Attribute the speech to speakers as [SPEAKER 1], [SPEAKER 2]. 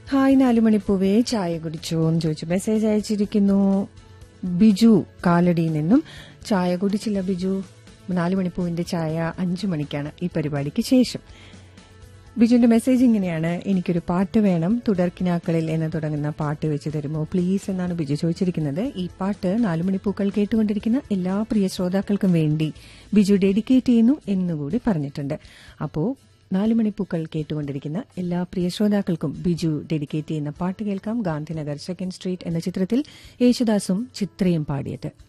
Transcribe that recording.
[SPEAKER 1] hi നാലുമണിപ്പൂവേ ചായ കുടിച്ചോ എന്ന് ചോദിച്ചു മെസ്സേജ് അയച്ചിരിക്കുന്നു ബിജു കാലടിയിൽ നിന്നും ചായ കുടിച്ചില്ല ബിജു നാലുമണിപ്പൂവിന്റെ ചായ അഞ്ചു മണിക്കാണ് ഈ പരിപാടിക്ക് ശേഷം ബിജുവിന്റെ മെസ്സേജ് ഇങ്ങനെയാണ് എനിക്കൊരു പാട്ട് വേണം തുടർക്കിനാക്കളിൽ എന്ന് തുടങ്ങുന്ന പാട്ട് വെച്ച് തരുമോ പ്ലീസ് എന്നാണ് ബിജു ചോദിച്ചിരിക്കുന്നത് ഈ പാട്ട് നാലുമണിപ്പൂക്കൾ കേട്ടുകൊണ്ടിരിക്കുന്ന എല്ലാ പ്രിയ ശ്രോതാക്കൾക്കും വേണ്ടി ബിജു ഡെഡിക്കേറ്റ് ചെയ്യുന്നു എന്നുകൂടി പറഞ്ഞിട്ടുണ്ട് അപ്പോ നാലുമണിപ്പൂക്കൾ കേട്ടുകൊണ്ടിരിക്കുന്ന എല്ലാ പ്രിയ ശ്രോതാക്കൾക്കും ബിജു ഡെഡിക്കേറ്റ് ചെയ്യുന്ന പാട്ട് കേൾക്കാം ഗാന്ധിനഗർ സെക്കൻഡ് സ്ട്രീറ്റ് എന്ന ചിത്രത്തിൽ യേശുദാസും ചിത്രയും പാടിയത്